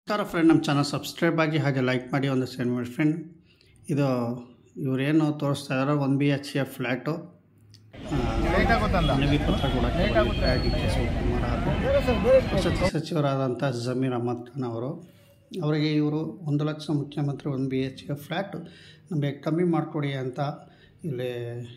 ನಮಸ್ಕಾರ ಫ್ರೆಂಡ್ ನಮ್ಮ channel subscribe ಆಗಿ ಹಾಗೆ ಲೈಕ್ ಮಾಡಿ ಒಂದು ಸೆಂಡ್ ಮಾಡಿ ಫ್ರೆಂಡ್ ಇದು ಇವರೇನು ತೋರಿಸ್ತಾ ಇದ್ದಾರೆ one B H F flat ಮನವಿ ಪತ್ರ ಕೊಡೋಕ್ಕೆ ಬಂದಿದ್ದಾರೆ ಡಿ ಕೆ ಶಿವಕುಮಾರ್ ಹಾಗೂ ವಸತಿ ಸಚಿವರಾದಂಥ ಜಮೀರ್ ಅಹಮದ್ ಖಾನ್ ಅವರು ಅವರಿಗೆ ಇವರು ಒಂದು ಲಕ್ಷ ಮುಖ್ಯಮಂತ್ರಿ ಒಂದು ಬಿ ಎಚ್ ಎಫ್ ಫ್ಲ್ಯಾಟು ನಮಗೆ ಕಮ್ಮಿ ಮಾಡಿಕೊಡಿ ಅಂತ ಇಲ್ಲಿ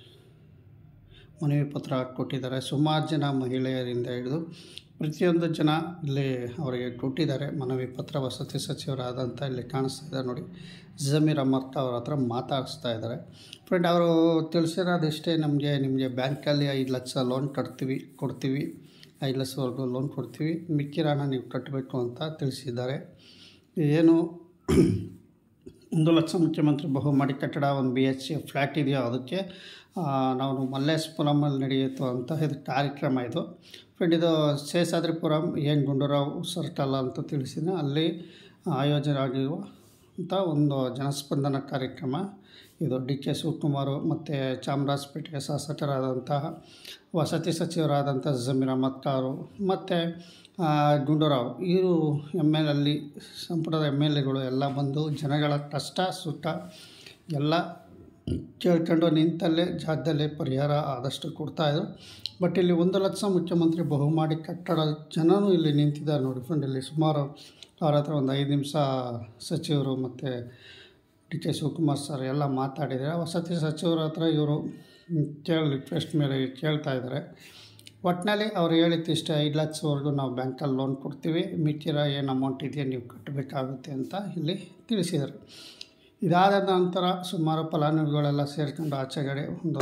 ಮನವಿ ಪತ್ರ ಕೊಟ್ಟಿದ್ದಾರೆ ಸುಮಾರು ಜನ ಮಹಿಳೆಯರಿಂದ ಹಿಡಿದು ಪ್ರತಿಯೊಂದು ಜನ ಇಲ್ಲಿ ಅವರಿಗೆ ಕೊಟ್ಟಿದ್ದಾರೆ ಮನವಿ ಪತ್ರ ವಸತಿ ಸಚಿವರಾದಂಥ ಇಲ್ಲಿ ಕಾಣಿಸ್ತಾ ಇದೆ ನೋಡಿ ಜಮೀರ್ ಅಹಮದ್ ಅವ್ರ ಹತ್ರ ಮಾತಾಡಿಸ್ತಾ ಇದ್ದಾರೆ ಫ್ರೆಂಡ್ ಅವರು ತಿಳಿಸಿರೋದಿಷ್ಟೇ ನಮಗೆ ನಿಮಗೆ ಬ್ಯಾಂಕಲ್ಲಿ ಐದು ಲಕ್ಷ ಲೋನ್ ಕಟ್ತೀವಿ ಕೊಡ್ತೀವಿ ಐದು ಲಕ್ಷವರೆಗೂ ಲೋನ್ ಕೊಡ್ತೀವಿ ಮಿಕ್ಕಿರ ಹಣ ನೀವು ಕಟ್ಟಬೇಕು ಅಂತ ತಿಳಿಸಿದ್ದಾರೆ ಏನು ಒಂದು ಲಕ್ಷ ಮುಖ್ಯಮಂತ್ರಿ ಬಹುಮಾಡಿ ಕಟ್ಟಡ ಒಂದು ಬಿ ಎಚ್ ಸಿ ಫ್ಲ್ಯಾಟ್ ಇದೆಯೋ ಅದಕ್ಕೆ ಆ, ನಾವು ಮಲ್ಲೇಶ್ಪುರಮಲ್ಲಿ ನಡೆಯಿತು ಅಂತ ಇದು ಕಾರ್ಯಕ್ರಮ ಇದು ಫ್ರೆಂಡ್ ಇದು ಶೇಷಾದ್ರಿಪುರಂ ಏನು ಗುಂಡೂರಾವ್ ಸರ್ಕಲ್ ಅಂತ ತಿಳಿಸಿದ ಅಲ್ಲಿ ಆಯೋಜನೆ ಆಗಿರುವ ಅಂತ ಒಂದು ಜನಸ್ಪಂದನ ಕಾರ್ಯಕ್ರಮ ಇದು ಡಿ ಕೆ ಶಿವಕುಮಾರ್ ಮತ್ತು ಚಾಮರಾಜಪೇಟೆಗೆ ಶಾಸಕರಾದಂತಹ ವಸತಿ ಸಚಿವರಾದಂಥ ಜಮೀರ್ ಅಹಮದ್ ಖಾರು ಮತ್ತು ಗುಂಡೂರಾವ್ ಇವರು ಎಮ್ ಎಲ್ ಅಲ್ಲಿ ಸಂಪುಟದ ಎಮ್ ಎಲ್ ಎಗಳು ಎಲ್ಲ ಬಂದು ಜನಗಳ ಕಷ್ಟ ಸುಖ ಎಲ್ಲ ಕೇಳ್ಕೊಂಡು ನಿಂತಲ್ಲೇ ಜಾಗದಲ್ಲೇ ಪರಿಹಾರ ಆದಷ್ಟು ಕೊಡ್ತಾಯಿದ್ರು ಬಟ್ ಇಲ್ಲಿ ಒಂದು ಲಕ್ಷ ಮುಖ್ಯಮಂತ್ರಿ ಬಹುಮಾಡಿ ಕಟ್ಟಡ ಜನನೂ ಇಲ್ಲಿ ನಿಂತಿದ್ದಾರೆ ನೋಡಿ ಫ್ರೆಂಡ್ ಇಲ್ಲಿ ಸುಮಾರು ಅವ್ರ ಹತ್ರ ಒಂದು ಐದು ನಿಮಿಷ ಸಚಿವರು ಮತ್ತು ಡಿ ಕೆ ಶಿವಕುಮಾರ್ ಸರ್ ಎಲ್ಲ ಮಾತಾಡಿದ್ದಾರೆ ವಸತಿ ಸಚಿವರ ಹತ್ರ ಇವರು ಕೇಳಿ ರಿಕ್ವೆಸ್ಟ್ ಮೇಲೆ ಕೇಳ್ತಾ ಇದ್ದಾರೆ ಒಟ್ಟಿನಲ್ಲಿ ಅವ್ರು ಹೇಳಿದ್ದಿಷ್ಟೇ ಐದು ಲಕ್ಷವರೆಗೂ ನಾವು ಬ್ಯಾಂಕಲ್ಲಿ ಲೋನ್ ಕೊಡ್ತೀವಿ ಮಿಕ್ಕಿರೋ ಏನು ಅಮೌಂಟ್ ಇದೆಯಾ ನೀವು ಕಟ್ಟಬೇಕಾಗುತ್ತೆ ಅಂತ ಇಲ್ಲಿ ತಿಳಿಸಿದ್ದಾರೆ ಇದಾದ ನಂತರ ಸುಮಾರು ಫಲಾನುಭವಿಗಳೆಲ್ಲ ಸೇರ್ಕೊಂಡು ಆಚೆಗಡೆ ಒಂದು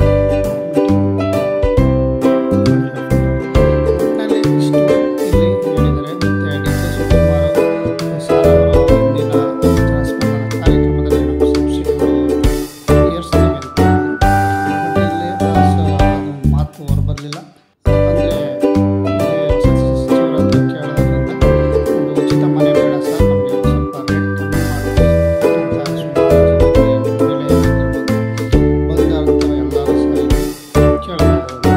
ಒಟ್ಟಿನಲ್ಲಿ ಇಷ್ಟು ಇಲ್ಲಿ ಹೇಳಿದ್ದಾರೆ ಮತ್ತು ಡಿ ಕೆ ಶಿವಕುಮಾರ್ ಸರ್ ಅವರು ಇಂದಿನ ಜನಸ್ಪಂದನ ಕಾರ್ಯಕ್ರಮದಲ್ಲಿ ನಮ್ಮ ಸಬ್ಸಿಡಿಗಳು ಏರಿಸ್ತೀವಿ ಅಂತ ಬಟ್ ಇಲ್ಲಿ ಆ ಸ- ಅದು ಮಾತು ಹೊರಬರಲಿಲ್ಲ ಅಂದರೆ ಸಚಿವರ ಹತ್ರ ಕೇಳೋದ್ರಿಂದ ಒಂದು ಉಚಿತ ಮನೆ ಬೇಡ ಸರ್ ನಮಗೆ ಒಂದು ಸ್ವಲ್ಪ ರೇಟ್ ಕಮ್ಮಿ ಮಾಡಿ ಅಂತ ಸುಮಾರು ಜನಕ್ಕೆ ಬೆಲೆ ಬಂದವ್ರ ಥರ ಎಲ್ಲರೂ ಸಹ ಇಲ್ಲಿ ಕೇಳ್ತಾ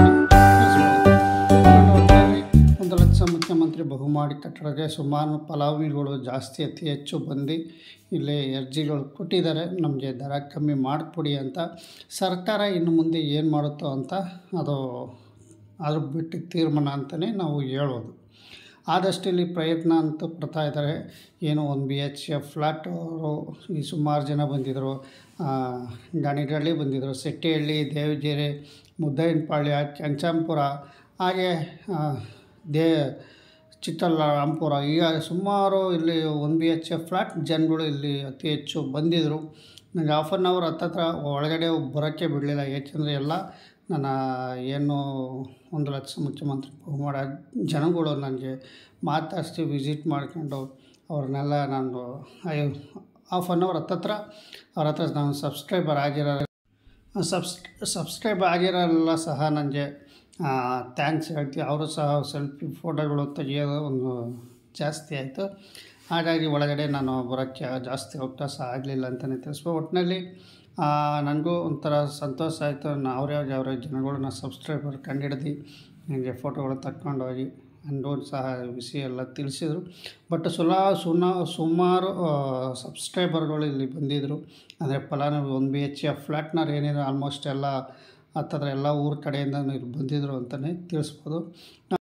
ಇದ್ದಾರೆ ಒಟ್ಟಿನಲ್ಲಿ ಒಂದು ಲಕ್ಷ ಮುಖ್ಯಮಂತ್ರಿ ಬಹುಮಾಡಿ ಕಟ್ಟಡಕ್ಕೆ ಸುಮಾರು ಫಲಾನುಭವಿಗಳು ಜಾಸ್ತಿ ಅತಿ ಹೆಚ್ಚು ಬಂದು ಇಲ್ಲಿ ಅರ್ಜಿಗಳು ಕೊಟ್ಟಿದ್ದಾರೆ ನಮಗೆ ದರ ಕಮ್ಮಿ ಮಾಡಿಕೊಡಿ ಅಂತ ಸರ್ಕಾರ ಇನ್ನು ಮುಂದೆ ಏನು ಮಾಡುತ್ತೋ ಅಂತ ಅದು ಅದ್ರ ಬಿಟ್ಟು ತೀರ್ಮಾನ ಅಂತಲೇ ನಾವು ಹೇಳೋದು ಆದಷ್ಟು ಇಲ್ಲಿ ಪ್ರಯತ್ನ ಅಂತ ಪಡ್ತಾ ಇದ್ದಾರೆ ಏನು ಒಂದು ಬಿ ಎಚ್ ಎಫ್ ಫ್ಲ್ಯಾಟ್ ಅವರು ಈ ಸುಮಾರು ಜನ ಬಂದಿದ್ದರು ಗಾಣಿಗಳ್ಳಿ ಬಂದಿದ್ದರು ಸೆಟ್ಟಿಹಳ್ಳಿ ದೇವಗೆರೆ ಮುದ್ದಯ್ಯನಪಾಳ್ಯ ಕೆಂಚಾಂಪುರ ಹಾಗೆ ಆ, ದೇ ಚಿಕ್ಕಬಳ್ಳಾಪುರ ಈಗ ಸುಮಾರು ಇಲ್ಲಿ ಒಂದು ಬಿ ಎಚ್ ಎಫ್ ಫ್ಲ್ಯಾಟ್ ಜನಗಳು ಇಲ್ಲಿ ಅತಿ ಹೆಚ್ಚು ಬಂದಿದ್ದರು ನನಗೆ ಹಾಫ್ ಆನ್ ಅವರ್ ಹತ್ತತ್ರ ಒಳಗಡೆ ಬರೋಕ್ಕೆ ಬಿಡಲಿಲ್ಲ ಏಕೆಂದರೆ ಎಲ್ಲ ನನ್ನ ಏನು ಒಂದು ಲಕ್ಷ ಮುಖ್ಯಮಂತ್ರಿ ಬಹುಮಾಡ ಜನಗಳು ನನಗೆ ಮಾತಾಡಿಸಿ ವಿಸಿಟ್ ಮಾಡ್ಕೊಂಡು ಅವ್ರನ್ನೆಲ್ಲ ನಾನು ಹಾಫ್ ಆನ್ ಅವರ್ ಹತ್ತತ್ರ ಅವ್ರ ಹತ್ರ ನಾನು ಸಬ್ಸ್ಕ್ರೈಬರ್ ಆಗಿರೋ ಸಬ್ಸ್ ಸಬ್ಸ್ಕ್ರೈಬ್ ಆಗಿರೋಲ್ಲ ಸಹ ನನಗೆ ಥ್ಯಾಂಕ್ಸ್ ಹೇಳ್ತೀವಿ ಅವರು ಸಹ ಸೆಲ್ಫಿ ಫೋಟೋಗಳು ತೆಗಿಯೋದು ಒಂದು ಜಾಸ್ತಿ ಆಯಿತು ಹಾಗಾಗಿ ಒಳಗಡೆ ನಾನು ಬರೋಕ್ಕೆ ಜಾಸ್ತಿ ಅವಕಾಶ ಆಗಲಿಲ್ಲ ಅಂತಲೇ ತಿಳಿಸ್ಬೋದು ಒಟ್ಟಿನಲ್ಲಿ ನನಗೂ ಒಂಥರ ಸಂತೋಷ ಆಯಿತು ಅವ್ರ್ಯಾವ ಯಾವ ಜನಗಳನ್ನ ಸಬ್ಸ್ಕ್ರೈಬರ್ ಕಂಡಿಡ್ದು ನನಗೆ ಫೋಟೋಗಳು ತಕ್ಕೊಂಡೋಗಿ ಅಂದು ಸಹ ವಿಷಯ ಎಲ್ಲ ತಿಳಿಸಿದರು ಬಟ್ ಸುಲಾ ಸುನಾ ಸುಮಾರು ಸಬ್ಸ್ಕ್ರೈಬರ್ಗಳು ಇಲ್ಲಿ ಬಂದಿದ್ದರು ಅಂದರೆ ಫಲಾನುಭವಿ ಒಂದು ಬಿ ಎಚ್ ಎಫ್ ಫ್ಲ್ಯಾಟ್ನವ್ರು ಏನಿದೆ ಆಲ್ಮೋಸ್ಟ್ ಎಲ್ಲ ಹತ್ತತ್ರ ಎಲ್ಲ ಊರ ಕಡೆಯಿಂದ ಬಂದಿದ್ದರು ಅಂತಲೇ ತಿಳಿಸ್ಬೋದು